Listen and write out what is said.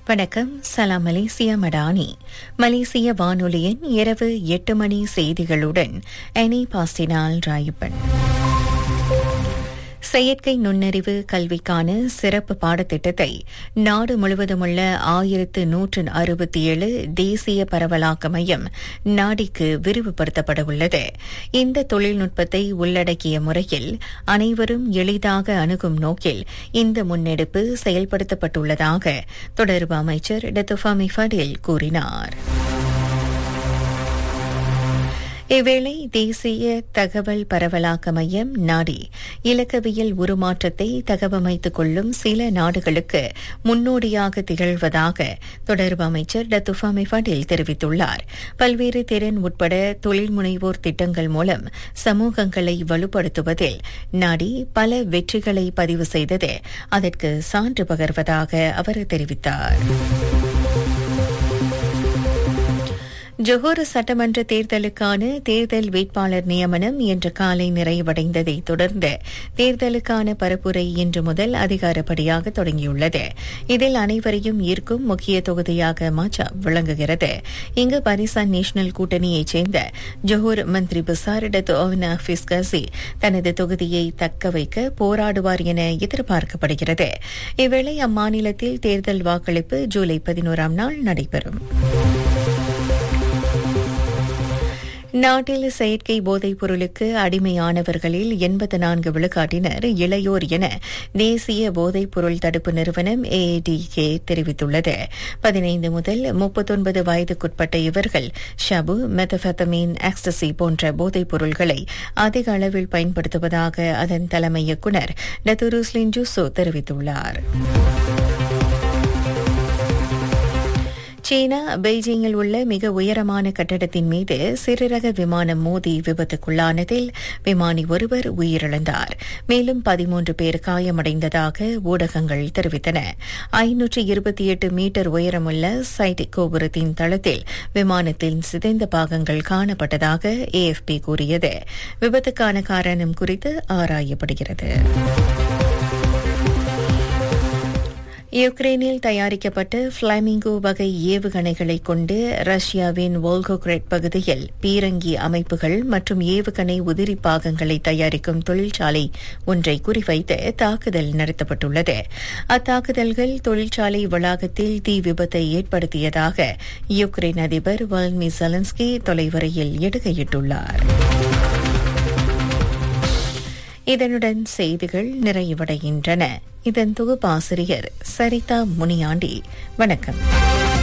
வணக்கம் சலாம் மலேசியா மடானி மலேசிய வானொலியின் இரவு எட்டு மணி செய்திகளுடன் எனி பாஸ்டினால் ராயப்பன் செயற்கை நுண்ணறிவு கல்விக்கான சிறப்பு பாடத்திட்டத்தை நாடு முழுவதுமுள்ள ஆயிரத்து நூற்று அறுபத்தி ஏழு தேசிய பரவலாக்க மையம் நாடிக்கு விரிவுபடுத்தப்பட உள்ளது இந்த தொழில்நுட்பத்தை உள்ளடக்கிய முறையில் அனைவரும் எளிதாக அணுகும் நோக்கில் இந்த முன்னெடுப்பு செயல்படுத்தப்பட்டுள்ளதாக தொடர்பு அமைச்சர் டத்துஃபாமி ஃபடில் கூறினார் இவ்வேளை தேசிய தகவல் பரவலாக்க மையம் நாடி இலக்கவியல் உருமாற்றத்தை தகவமைத்துக் கொள்ளும் சில நாடுகளுக்கு முன்னோடியாக திகழ்வதாக தொடர்பு அமைச்சர் டத்துஃபாமி ஃபடில் தெரிவித்துள்ளார் பல்வேறு திறன் உட்பட தொழில் முனைவோர் திட்டங்கள் மூலம் சமூகங்களை வலுப்படுத்துவதில் நாடி பல வெற்றிகளை பதிவு செய்தது அதற்கு சான்று பகர்வதாக அவர் தெரிவித்தார் ஜொஹூர் சட்டமன்ற தேர்தலுக்கான தேர்தல் வேட்பாளர் நியமனம் இன்று காலை நிறைவடைந்ததை தொடர்ந்து தேர்தலுக்கான பரப்புரை இன்று முதல் அதிகாரப்படியாக தொடங்கியுள்ளது இதில் அனைவரையும் ஈர்க்கும் முக்கிய தொகுதியாக மாச்சா விளங்குகிறது இங்கு பாரிசான் நேஷனல் கூட்டணியைச் சேர்ந்த Johor Menteri Besar Datuk Onn Hafiz Ghazi தனது தொகுதியை தக்க வைக்க போராடுவார் என எதிர்பார்க்கப்படுகிறது இவ்வேளை அம்மாநிலத்தில் தேர்தல் வாக்களிப்பு ஜூலை பதினோராம் நாள் நடைபெறும் நாட்டில் செயற்கை போதைப் பொருளுக்கு அடிமையானவர்களில் எண்பத்து நான்கு விழுக்காட்டினர் இளையோர் என தேசிய போதைப் பொருள் தடுப்பு நிறுவனம் ஏஏடிகே தெரிவித்துள்ளது பதினைந்து முதல் முப்பத்தொன்பது வயதுக்குட்பட்ட இவர்கள் ஷபு மெத்தபெத்தமீன் ஆக்ஸ்டசி போன்ற போதைப் பொருள்களை அதிக அளவில் பயன்படுத்துவதாக அதன் தலைமை இயக்குநர் டத்துருஸ்லின் ஜூசோ தெரிவித்துள்ளார் சீனா பெய்ஜிங்கில் உள்ள மிக உயரமான கட்டடத்தின் மீது சிறுரக விமானம் மோதி விபத்துக்குள்ளானதில் விமானி ஒருவர் உயிரிழந்தார் மேலும் பதிமூன்று பேர் காயமடைந்ததாக ஊடகங்கள் தெரிவித்தன ஐநூற்று இருபத்தி எட்டு மீட்டர் உயரமுள்ள சைட் கோபுரத்தின் தளத்தில் விமானத்தின் சிதைந்த பாகங்கள் காணப்பட்டதாக ஏஎஃப்பி கூறியது விபத்துக்கான காரணம் குறித்து ஆராயப்படுகிறது யுக்ரைனில் தயாரிக்கப்பட்ட பிளாமிங்கோ வகை ஏவுகணைகளை கொண்டு ரஷ்யாவின் வோல்கோக்ரெட் பகுதியில் பீரங்கி அமைப்புகள் மற்றும் ஏவுகணை உதிரி பாகங்களை தயாரிக்கும் தொழிற்சாலை ஒன்றை குறிவைத்து தாக்குதல் நடத்தப்பட்டுள்ளது அத்தாக்குதல்கள் தொழிற்சாலை வளாகத்தில் தீ விபத்தை ஏற்படுத்தியதாக யுக்ரைன் அதிபர் வல்மி சலன்ஸ்கி தொலைவரையில் எடுக்கையிட்டுள்ளார் இதனுடன் செய்திகள் நிறைவடைகின்றன இதன் தொகுப்பாசிரியர் சரிதா முனியாண்டி வணக்கம்